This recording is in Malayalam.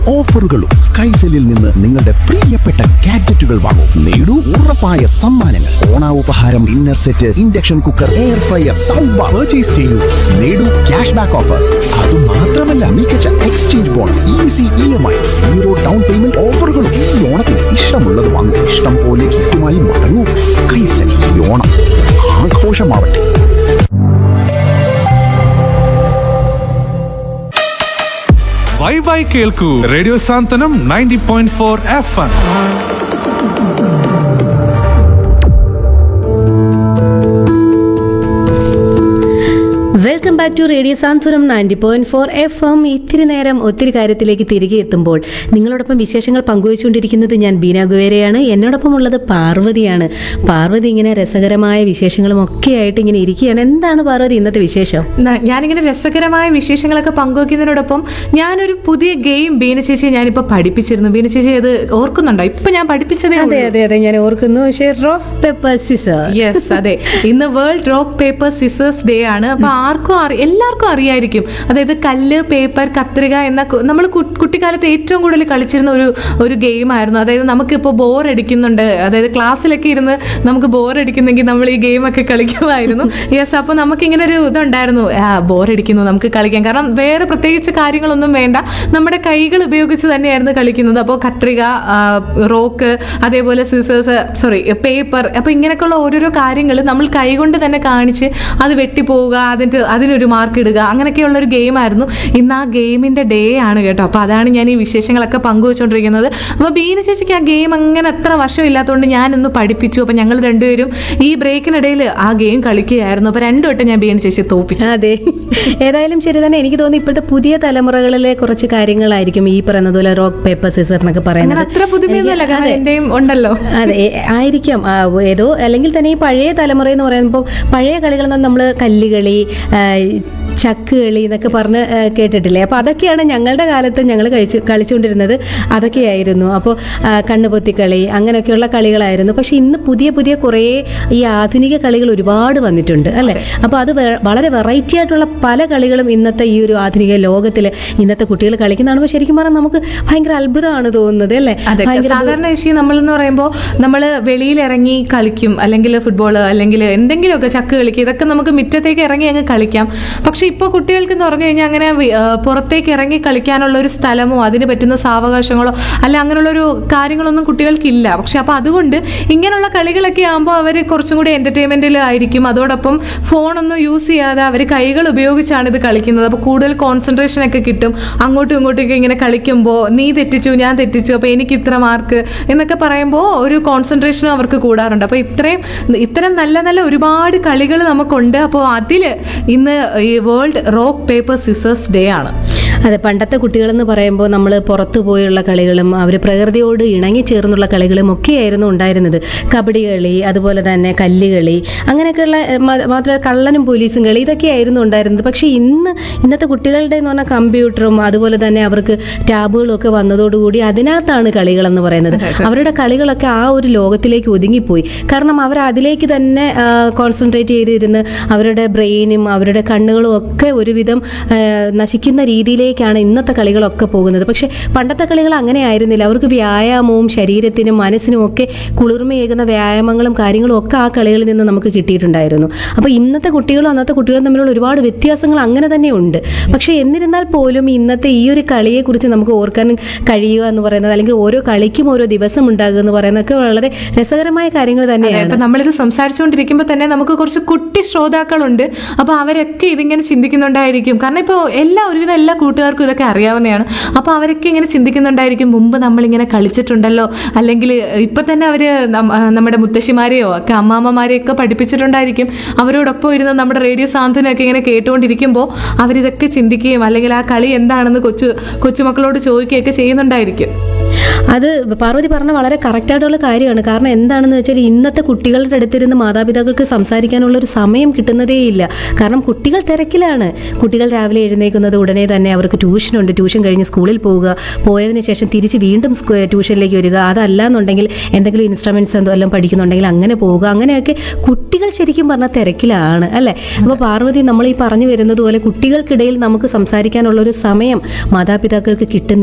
ഓഫറുകളും സ്കൈസെല്ലിൽ നിന്ന് നിങ്ങളുടെ പ്രിയപ്പെട്ട ഗാഡ്ജറ്റുകൾ വാങ്ങൂ നേടൂ ഉറപ്പായ സമ്മാനങ്ങൾ ഓണാവുപഹാരം inner set induction cooker air fryer sound bar purchase ചെയ്യൂ നേടൂ ക്യാഷ് ബാക്ക് ഓഫർ അത് മാത്രമല്ല മികച്ച exchange bonus easy E M I zero down payment ഓഫറുകളും ഈ ഓണത്തിന് ഇഷ്ടമുള്ളത് വാങ്ങൂ ഇഷ്ടം പോലെ ഗിഫ്റ്റുമായി മടങ്ങൂ സ്കൈസെൽ ഈ ഓണം ആഘോഷമാവട്ടെ ബൈ ബൈ കേൾക്കൂ radio Santhwanam ninety point four F M welcome back to radio Santhwanam ninety point four F M ഇത്തിരി നേരം ഒത്തിരി കാര്യത്തിലേക്ക് തിരികെ എത്തുമ്പോൾ നിങ്ങളോടൊപ്പം വിശേഷങ്ങൾ പങ്കുവച്ചുകൊണ്ടിരിക്കുന്നത് ഞാൻ ബീന ഗുവേരയാണ് എന്നോടൊപ്പം ഉള്ളത് പാർവതിയാണ് പാർവതി ഇങ്ങനെ രസകരമായ വിശേഷങ്ങളും ഒക്കെ ആയിട്ട് ഇങ്ങനെ ഇരിക്കുകയാണ് എന്താണ് പാർവതി ഇന്നത്തെ വിശേഷം ന- ഞാനിങ്ങനെ രസകരമായ വിശേഷങ്ങളൊക്കെ പങ്കുവയ്ക്കുന്നതിനോടൊപ്പം ഞാനൊരു പുതിയ ഗെയിം ബീന ചേച്ചി ഞാനിപ്പോ പഠിപ്പിച്ചിരുന്നു ബീന ചേച്ചി അത് ഓർക്കുന്നുണ്ടോ ഇപ്പൊ ഞാൻ പഠിപ്പിച്ചതേ അതെ അതെ അതെ ഞാൻ ഓർക്കുന്നു പക്ഷേ റോക്ക് പേപ്പർ സിസർ യെസ് അതെ ഇന്ന് world rock paper scissors day ആണ് അപ്പൊ ആർക്കും അറി എല്ലാവർക്കും അറിയായിരിക്കും അതായത് കല്ല് പേപ്പർ കത്രിക എന്ന നമ്മൾ കുട്ടിക്കാലത്ത് ഏറ്റവും കൂടുതൽ കളിച്ചിരുന്ന ഒരു ഒരു ഗെയിം ആയിരുന്നു അതായത് നമുക്കിപ്പോൾ ബോർ അടിക്കുന്നുണ്ട് അതായത് ക്ലാസ്സിലൊക്കെ ഇരുന്ന് നമുക്ക് ബോർ അടിക്കുന്നെങ്കിൽ നമ്മൾ ഈ ഗെയിം ഒക്കെ കളിക്കുമായിരുന്നു യെസ് അപ്പോൾ നമുക്ക് ഇങ്ങനെ ഒരു ഇതുണ്ടായിരുന്നു ബോർ അടിക്കുന്നു നമുക്ക് കളിക്കാം കാരണം വേറെ പ്രത്യേകിച്ച് കാര്യങ്ങളൊന്നും വേണ്ട നമ്മുടെ കൈകൾ ഉപയോഗിച്ച് തന്നെയായിരുന്നു കളിക്കുന്നത് അപ്പോൾ കത്രിക ആ, റോക്ക് അതേപോലെ സിസേഴ്സ് സോറി പേപ്പർ അപ്പോൾ ഇങ്ങനെയൊക്കെയുള്ള ഓരോരോ കാര്യങ്ങൾ നമ്മൾ കൈകൊണ്ട് തന്നെ കാണിച്ച് അത് വെട്ടിപ്പോവുക അതിൻ്റെ അതിനൊരു മാർക്ക് ഇടുക അങ്ങനെയൊക്കെയുള്ള ഒരു ഗെയിം ആയിരുന്നു ഇന്ന് ആ ഗെയിമിന്റെ ഡേ ആണ് കേട്ടോ അപ്പോൾ അതാണ് ഞാൻ ഈ വിശേഷങ്ങളൊക്കെ പങ്കുവെച്ചുകൊണ്ടിരിക്കുന്നത് അപ്പോൾ ബീന ചേച്ചിക്ക് ആ ഗെയിം അങ്ങനെ എത്ര വർഷം ഇല്ലാത്തതുകൊണ്ട് ഞാൻ ഇന്ന് പഠിപ്പിച്ചു അപ്പോൾ ഞങ്ങൾ രണ്ടുപേരും ഈ ബ്രേക്കിനിടയിൽ ആ ഗെയിം കളിക്കുകയായിരുന്നു അപ്പോൾ രണ്ടു വട്ടം ഞാൻ ബീന ചേച്ചി തോപ്പിച്ചു അതെ ഏതായാലും ശരി തന്നെ എനിക്ക് തോന്നുന്നു ഇപ്പോഴത്തെ പുതിയ തലമുറകളിലെ കുറച്ച് കാര്യങ്ങളായിരിക്കും ഈ പറയുന്നത് പോലെ റോക്ക് പേപ്പർ സിസർ എന്നൊക്കെ അങ്ങനെ പറയുന്നത് അത്ര പുതുമയൊന്നുമല്ല കാരണം അതെ. എന്റെയും ഉണ്ടല്ലോ അതെ ഏ- ആയിരിക്കാം ആ, ഏതോ അല്ലെങ്കിൽ തന്നെ ഈ പഴയ തലമുറ എന്ന് പറയുമ്പോൾ പഴയ കളികൾ നമ്മൾ കല്ലുകളി ആ, ചക്ക് കളി എന്നൊക്കെ പറഞ്ഞ് ആ, കേട്ടിട്ടില്ലേ അപ്പോൾ അതൊക്കെയാണ് ഞങ്ങളുടെ കാലത്ത് ഞങ്ങൾ കഴിച്ച് കളിച്ചുകൊണ്ടിരുന്നത് അതൊക്കെയായിരുന്നു അപ്പോൾ കണ്ണുപൊത്തിക്കളി അങ്ങനെയൊക്കെയുള്ള കളികളായിരുന്നു പക്ഷേ ഇന്ന് പുതിയ പുതിയ കുറേ ഈ ആധുനിക കളികൾ ഒരുപാട് വന്നിട്ടുണ്ട് അല്ലേ അപ്പോൾ അത് വേ- വളരെ വെറൈറ്റി ആയിട്ടുള്ള പല കളികളും ഇന്നത്തെ ഈ ഒരു ആധുനിക ലോകത്തിൽ ഇന്നത്തെ കുട്ടികൾ കളിക്കുന്നതാണ് ശരിക്കും പറഞ്ഞാൽ നമുക്ക് ഭയങ്കര അത്ഭുതമാണ് തോന്നുന്നത് അല്ലേ അതെ ഭയങ്കര സാധാരണ ചേച്ചി നമ്മൾ എന്ന് പറയുമ്പോൾ നമ്മൾ വെളിയിൽ ഇറങ്ങി കളിക്കും അല്ലെങ്കിൽ ഫുട്ബോൾ അല്ലെങ്കിൽ എന്തെങ്കിലുമൊക്കെ ചക്ക് കളിക്കും ഇതൊക്കെ നമുക്ക് മുറ്റത്തേക്ക് ഇറങ്ങി അങ്ങ് കളിക്കാം പക്ഷെ ഇപ്പോൾ കുട്ടികൾക്ക് എന്ന് പറഞ്ഞു കഴിഞ്ഞാൽ അങ്ങനെ വി- ആ, പുറത്തേക്ക് ഇറങ്ങി കളിക്കാനുള്ള ഒരു സ്ഥലമോ അതിന് പറ്റുന്ന സാവകാശങ്ങളോ അല്ല അങ്ങനെയുള്ള ഒരു കാര്യങ്ങളൊന്നും കുട്ടികൾക്കില്ല പക്ഷെ അപ്പോൾ അതുകൊണ്ട് ഇങ്ങനെയുള്ള കളികളൊക്കെ ആകുമ്പോൾ അവർ കുറച്ചും കൂടി എൻ്റർടൈൻമെൻറ്റിലായിരിക്കും അതോടൊപ്പം ഫോണൊന്നും യൂസ് ചെയ്യാതെ അവർ കൈകൾ ഉപയോഗിച്ചാണ് ഇത് കളിക്കുന്നത് അപ്പോൾ കൂടുതൽ കോൺസെൻട്രേഷൻ ഒക്കെ കിട്ടും അങ്ങോട്ടും ഇങ്ങോട്ടും ഒക്കെ ഇങ്ങനെ കളിക്കുമ്പോൾ നീ തെറ്റിച്ചു ഞാൻ തെറ്റിച്ചു അപ്പോൾ എനിക്ക് ഇത്ര മാർക്ക് എന്നൊക്കെ പറയുമ്പോൾ ഒരു കോൺസെൻട്രേഷനും അവർക്ക് കൂടാറുണ്ട് അപ്പോൾ ഇത്രയും ഇത്തരം നല്ല നല്ല ഒരുപാട് കളികൾ നമുക്കുണ്ട് അപ്പോൾ അതിൽ ഇന്ന് ഈ world rock paper scissors day ആണ് അതെ പണ്ടത്തെ കുട്ടികളെന്ന് പറയുമ്പോൾ നമ്മൾ പുറത്തു പോയുള്ള കളികളും അവർ പ്രകൃതിയോട് ഇണങ്ങി ചേർന്നുള്ള കളികളും ഒക്കെയായിരുന്നു ഉണ്ടായിരുന്നത് കബഡി കളി അതുപോലെ തന്നെ കല്ലുകളി അങ്ങനെയൊക്കെയുള്ള ഏഹ്, മ- മാത്രമല്ല കള്ളനും പോലീസും കളി ഇതൊക്കെയായിരുന്നു ഉണ്ടായിരുന്നത് പക്ഷേ ഇന്ന് ഇന്നത്തെ കുട്ടികളുടെ എന്ന് പറഞ്ഞാൽ കമ്പ്യൂട്ടറും അതുപോലെ തന്നെ അവർക്ക് ടാബുകളും ഒക്കെ വന്നതോടുകൂടി അതിനകത്താണ് കളികളെന്ന് പറയുന്നത് അവരുടെ കളികളൊക്കെ ആ ഒരു ലോകത്തിലേക്ക് ഒതുങ്ങിപ്പോയി കാരണം അവർ അതിലേക്ക് തന്നെ കോൺസെൻട്രേറ്റ് ചെയ്തിരുന്ന് അവരുടെ ബ്രെയിനും അവരുടെ കണ്ണുകളും ഒക്കെ ഒരുവിധം ആ, നശിക്കുന്ന രീതിയിലേക്കാണ് ഇന്നത്തെ കളികളൊക്കെ പോകുന്നത് പക്ഷേ പണ്ടത്തെ കളികൾ അങ്ങനെ ആയിരുന്നില്ല അവർക്ക് വ്യായാമവും ശരീരത്തിനും മനസ്സിനും ഒക്കെ കുളിർമയേകുന്ന വ്യായാമങ്ങളും കാര്യങ്ങളും ഒക്കെ ആ കളികളിൽ നിന്ന് നമുക്ക് കിട്ടിയിട്ടുണ്ടായിരുന്നു അപ്പോൾ ഇന്നത്തെ കുട്ടികളും അന്നത്തെ കുട്ടികളും തമ്മിലുള്ള ഒരുപാട് വ്യത്യാസങ്ങൾ അങ്ങനെ തന്നെ ഉണ്ട് പക്ഷേ എന്നിരുന്നാൽ പോലും ഇന്നത്തെ ഈ ഒരു കളിയെക്കുറിച്ച് നമുക്ക് ഓർക്കാൻ കഴിയുക എന്ന് പറയുന്നത് അല്ലെങ്കിൽ ഓരോ കളിക്കും ഓരോ ദിവസം ഉണ്ടാകുക എന്ന് പറയുന്നതൊക്കെ വളരെ രസകരമായ കാര്യങ്ങൾ അതെ തന്നെയാണ് അപ്പൊ നമ്മളിത് സംസാരിച്ചുകൊണ്ടിരിക്കുമ്പോൾ തന്നെ നമുക്ക് കുറച്ച് കുട്ടി ശ്രോതാക്കളുണ്ട് അപ്പൊ അവരൊക്കെ ഇതിങ്ങനെ ചിന്തിക്കുന്നുണ്ടായിരിക്കും കാരണം ഇപ്പോൾ എല്ലാ ഒരുവിധം എല്ലാ കൂട്ടുകാർക്കും ഇതൊക്കെ അറിയാവുന്നതാണ് അപ്പൊ അവരൊക്കെ ഇങ്ങനെ ചിന്തിക്കുന്നുണ്ടായിരിക്കും മുമ്പ് നമ്മളിങ്ങനെ കളിച്ചിട്ടുണ്ടല്ലോ അല്ലെങ്കിൽ ഇപ്പൊ തന്നെ അവര് നം- ആ, നമ്മുടെ മുത്തശ്ശിമാരെയോ ഒക്കെ അമ്മാമ്മമാരെയോ ഒക്കെ പഠിപ്പിച്ചിട്ടുണ്ടായിരിക്കും അവരോടൊപ്പം ഇരുന്ന് നമ്മുടെ റേഡിയോ സാന്ത്വനമൊക്കെ ഇങ്ങനെ കേട്ടുകൊണ്ടിരിക്കുമ്പോൾ അവരിതൊക്കെ ചിന്തിക്കുകയും അല്ലെങ്കിൽ ആ കളി എന്താണെന്ന് കൊച്ചു കൊച്ചുമക്കളോട് ചോദിക്കുകയൊക്കെ ചെയ്യുന്നുണ്ടായിരിക്കും അത് പാർവതി പറഞ്ഞ വളരെ കറക്റ്റായിട്ടുള്ള കാര്യമാണ് കാരണം എന്താണെന്ന് വെച്ചാൽ ഇന്നത്തെ കുട്ടികളുടെ അടുത്തിരുന്ന് മാതാപിതാക്കൾക്ക് സംസാരിക്കാനുള്ള ഒരു സമയം കിട്ടുന്നതേയില്ല കാരണം കുട്ടികൾ തിരക്കിലാണ് കുട്ടികൾ രാവിലെ എഴുന്നേക്കുന്നത് ഉടനെ തന്നെ അവർക്ക് ട്യൂഷനുണ്ട് ട്യൂഷൻ കഴിഞ്ഞ് സ്കൂളിൽ പോവുക പോയതിന് ശേഷം തിരിച്ച് വീണ്ടും സ്കൂ- ട്യൂഷനിലേക്ക് വരിക അതല്ല എന്നുണ്ടെങ്കിൽ എന്തെങ്കിലും ഇൻസ്ട്രുമെൻറ്റ്സ് എന്തെല്ലാം പഠിക്കുന്നുണ്ടെങ്കിൽ അങ്ങനെ പോവുക അങ്ങനെയൊക്കെ കുട്ടികൾ ശരിക്കും പറഞ്ഞാൽ തിരക്കിലാണ് അല്ലേ അപ്പോൾ പാർവതി നമ്മൾ ഈ പറഞ്ഞു വരുന്നത് പോലെ കുട്ടികൾക്കിടയിൽ നമുക്ക് സംസാരിക്കാനുള്ള ഒരു സമയം മാതാപിതാക്കൾക്ക് കിട്ടുന്നില്ല